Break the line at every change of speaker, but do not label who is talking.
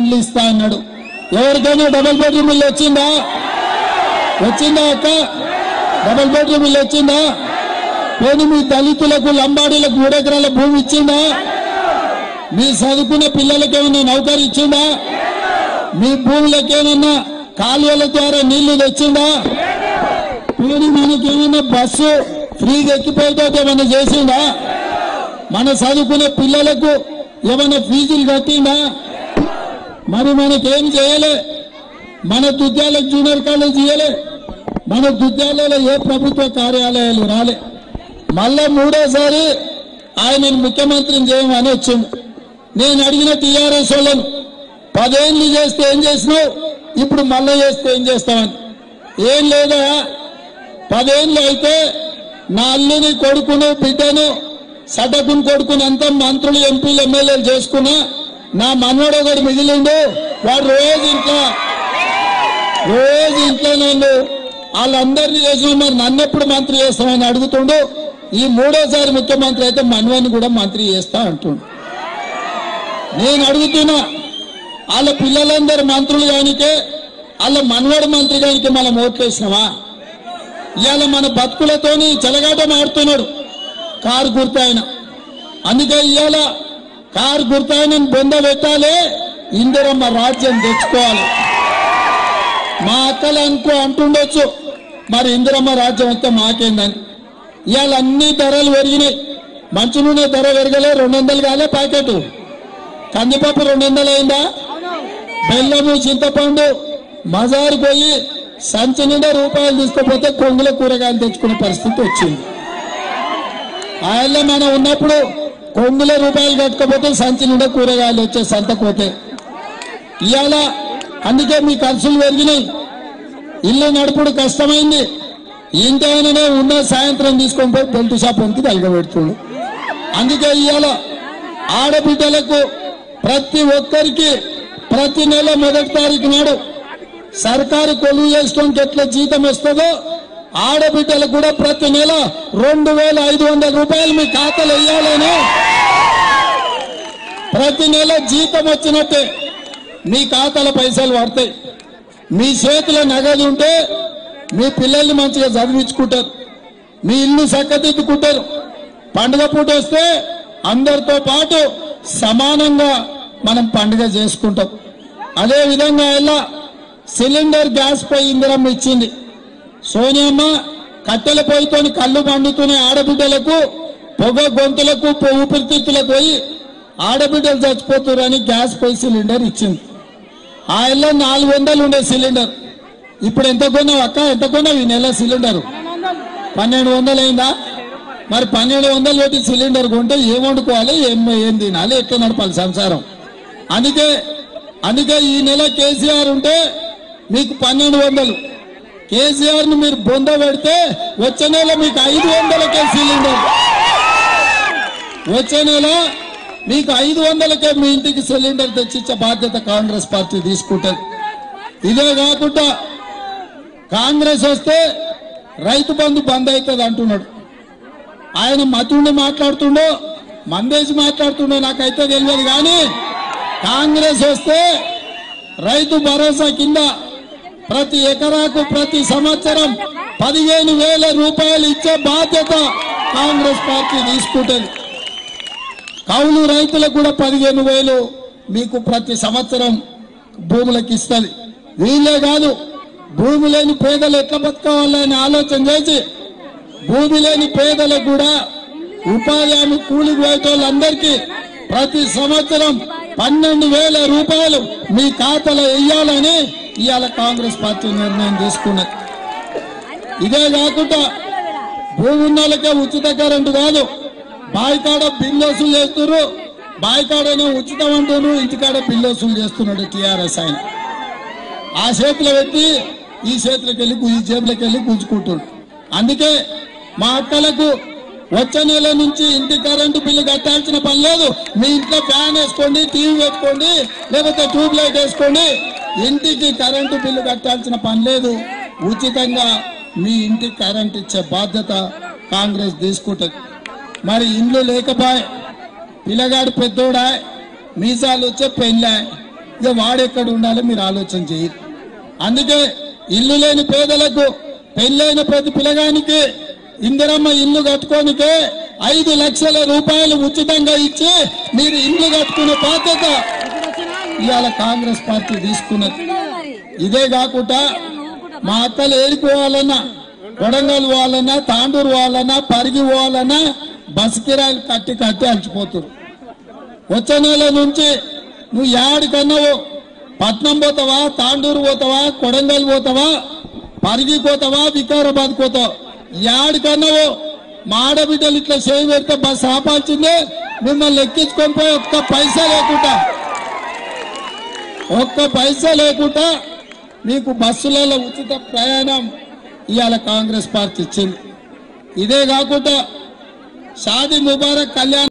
ఇండ్లు ఇస్తా అన్నాడు ఎవరికైనా డబుల్ బెడ్రూమ్ ఇల్లు వచ్చిందా వచ్చిందా అక్క డబుల్ బెడ్రూమ్ ఇల్లు వచ్చిందా పోనీ మీ దళితులకు లంబాడీలకు మూడు ఎకరాల భూమి ఇచ్చిందా మీ చదువుకున్న పిల్లలకి ఏమైనా నౌకరు ఇచ్చిందా మీ భూములకు ఏమన్నా కాలువల ద్వారా నీళ్లు తెచ్చిందా పోనీ మనకి ఏమైనా బస్సు ఫ్రీగా ఎక్కిపోయేటట్టు ఏమైనా చేసిందా మన చదువుకునే పిల్లలకు ఏమైనా ఫీజులు కట్టిందా మరి మనకేం చేయలే మన దుద్యాలకు జూనియర్ కాలేజ్ ఇయ్యలే మన దుద్యాలలో ఏ ప్రభుత్వ కార్యాలయాలు రాలే మళ్ళా మూడోసారి ఆయనను ముఖ్యమంత్రిని చేయమని వచ్చింది నేను అడిగిన టీఆర్ఎస్ వాళ్ళను పదేళ్ళు చేస్తే ఏం చేసినావు ఇప్పుడు మళ్ళా చేస్తే ఏం చేస్తామని ఏం లేదా పదేళ్ళు అయితే నా అల్లుని కొడుకును బిడ్డను సటకుని కొడుకుని అంతా మంత్రులు ఎంపీలు ఎమ్మెల్యేలు చేసుకున్నా నా మనవడు ఒకడు మిగిలిండు వాడు రోజు ఇంట్లో రోజు ఇంట్లో నన్ను వాళ్ళందరినీ చేసిన మరి నన్ను ఎప్పుడు మంత్రి చేస్తామని అడుగుతుండు ఈ మూడోసారి ముఖ్యమంత్రి అయితే మనవని కూడా మంత్రి చేస్తా అంటుండు నేను అడుగుతున్నా వాళ్ళ పిల్లలందరూ మంత్రులు కానికే వాళ్ళ మనవడు మంత్రి కానికే మనం ఓట్లేసినావా ఇవాళ మన బతుకులతోని చెలగాటం ఆడుతున్నాడు కారు గుర్తాయన అందుకే ఇవాళ కారు గుర్తాయనని బొంద పెట్టాలి ఇందిరమ్మ రాజ్యం తెచ్చుకోవాలి మా అక్కలు అనుకో అంటుండొచ్చు మరి ఇందిరమ్మ రాజ్యం వస్తే మాకేందని ఇవాళ అన్ని ధరలు పెరిగినాయి మంచి నూనె ధర పెరగలే రెండు వందలు కాలే ప్యాకెట్ కందిపప్పు రెండు వందలు అయిందా బెల్లము చింతపండు మజారు పోయి సంచి నిండా రూపాయలు తీసుకుపోతే కొంగుల కూరగాయలు తెచ్చుకునే పరిస్థితి వచ్చింది ఆయన మనం ఉన్నప్పుడు కొంగుల రూపాయలు కట్టుకోపోతే సంచి నిండా కూరగాయలు వచ్చే సంతకోతే ఇవాళ అందుకే మీ ఖర్చులు పెరిగినాయి ఇల్లు నడుపుడు కష్టమైంది ఇంటి ఆయననే ఉన్న సాయంత్రం తీసుకొని పోయి బెల్ట్ షాప్ వనికి తలగబెడుతుండు అందుకే ఇవాళ ఆడబిడ్డలకు ప్రతి ఒక్కరికి ప్రతి నెల మొదటి తారీఖు నాడు సర్కారు కొలువు చేసుకోనికి ఎట్లా జీతం వస్తుందో ఆడబిడ్డలకు కూడా ప్రతి నెల రెండు వేల ఐదు వందల రూపాయలు మీ ఖాతాలో వేయాలని ప్రతి నెల జీతం వచ్చినట్టే మీ ఖాతాల పైసలు పడతాయి మీ చేతిలో నగదు ఉంటే మీ పిల్లల్ని మంచిగా చదివించుకుంటారు మీ ఇల్లు చక్కదిద్దుకుంటారు పండుగ పూట వస్తే అందరితో పాటు సమానంగా మనం పండుగ చేసుకుంటాం అదే విధంగా ఇలా సిలిండర్ గ్యాస్ పై ఇందిరమ్మ ఇచ్చింది సోనియమ్మ కట్టెల పొయ్యితోని కళ్ళు పండుతున్న ఆడబిడ్డలకు పొగ గొంతులకు పొ- ఊపిరితిత్తులకు పోయి ఆడబిడ్డలు చచ్చిపోతురని గ్యాస్ పై సిలిండర్ ఇచ్చింది ఆ ఇళ్ళ నాలుగు వందలు ఉండే సిలిండర్ ఇప్పుడు ఎంత కొన్నావు అక్క ఎంత కొన్నావు ఈ నెల సిలిండర్ పన్నెండు వందలు అయిందా మరి పన్నెండు వందలు పెట్టి సిలిండర్ కొంటే ఏం వండుకోవాలి ఏం ఏం తినాలి ఎట్లా నడపాలి సంసారం అందుకే అందుకే ఈ నెల కేసీఆర్ ఉంటే మీకు పన్నెండు వందలు కేసీఆర్ ను మీరు బొంద పెడితే వచ్చే నెల మీకు ఐదు వందలకే సిలిండర్ వచ్చే నెల మీకు ఐదు వందలకే మీ ఇంటికి సిలిండర్ తెచ్చిచ్చే బాధ్యత కాంగ్రెస్ పార్టీ తీసుకుంటది ఇదే కాకుండా కాంగ్రెస్ వస్తే రైతు బంధు బంద్ అవుతుంది అంటున్నాడు ఆయన మతుండి మాట్లాడుతుండో మందేసి మాట్లాడుతుండో నాకైతే తెలియదు కానీ కాంగ్రెస్ వస్తే రైతు భరోసా కింద ప్రతి ఎకరాకు ప్రతి సంవత్సరం పదిహేను వేల రూపాయలు ఇచ్చే బాధ్యత కాంగ్రెస్ పార్టీ తీసుకుంటుంది కౌలు రైతులకు కూడా పదిహేను వేలు మీకు ప్రతి సంవత్సరం భూములకు ఇస్తుంది వీళ్ళే కాదు భూమి లేని పేదలు ఎట్లా బతకాలని ఆలోచన చేసి భూమి లేని పేదలకు కూడా ఉపాధి హామీ కూలికి పోయేటోళ్ళందరికీ ప్రతి సంవత్సరం పన్నెండు వేల రూపాయలు మీ ఖాతాలో వేయాలని ఇవాళ కాంగ్రెస్ పార్టీ నిర్ణయం తీసుకున్నది ఇదే కాకుండా భూమి ఉన్న వాళ్ళకే ఉచిత కరెంటు కాదు బాయికాడ బిల్లు వసూలు చేస్తున్నారు బాయికాడనే ఉచితం అంటున్నారు ఇంటికాడ బిల్లు వసూలు చేస్తున్నాడు టీఆర్ఎస్ ఆయన ఆ చేతిలో పెట్టి ఈ చేతిలోకి వెళ్ళి ఈ జేబులోకి వెళ్ళి గుంజుకుంటున్నాడు అందుకే మా అక్కలకు వచ్చే నెల నుంచి ఇంటి కరెంటు బిల్లు కట్టాల్సిన పని లేదు మీ ఇంట్లో ఫ్యాన్ వేసుకోండి టీవీ పెట్టుకోండి లేకపోతే ట్యూబ్ లైట్ వేసుకోండి ఇంటికి కరెంటు బిల్లు కట్టాల్సిన పని లేదు ఉచితంగా మీ ఇంటికి కరెంట్ ఇచ్చే బాధ్యత కాంగ్రెస్ తీసుకుంటుంది మరి ఇండ్లు లేకపోయే పిల్లగాడు పెద్దోడా మీసాలు వచ్చే పెళ్ళా ఇక వాడెక్కడ ఉండాలో మీరు ఆలోచన చేయరు అందుకే ఇల్లు లేని పేదలకు పెళ్ళైన ప్రతి పిల్లగానికి ఇందిరమ్మ ఇల్లు కట్టుకోనికే ఐదు లక్షల రూపాయలు ఉచితంగా ఇచ్చి మీరు ఇల్లు కట్టుకునే బాధ్యత ఇవాళ కాంగ్రెస్ పార్టీ తీసుకున్నది ఇదే కాకుండా మా అక్కలు ఏరిపోవాలన్నా కొడంగల్ పోవాలన్నా తాండూరు పోవాలన్నా పరిగి పోవాలన్నా బస్ కిరాయిలు కట్టి కట్టి అలసిపోతున్నారు వచ్చే నెల నుంచి నువ్వు యాడికన్నావు పట్నం పోతావా తాండూరు పోతావా కొడంగల్ పోతావా పరిగి పోతావా వికారాబాద్ పోతావా యాడికన్నావు మా ఆడబిడ్డలు ఇట్లా చేయి పెడితే బస్సు ఆపాల్సిందే మిమ్మల్ని ఎక్కించుకొని పోయి ఒక్క పైసా లేకుండా ఒక్క పైసా లేకుండా మీకు బస్సులలో ఉచిత ప్రయాణం ఇవాళ కాంగ్రెస్ పార్టీ ఇచ్చింది ఇదే కాకుండా షాదీ ముబారక్ కళ్యాణ్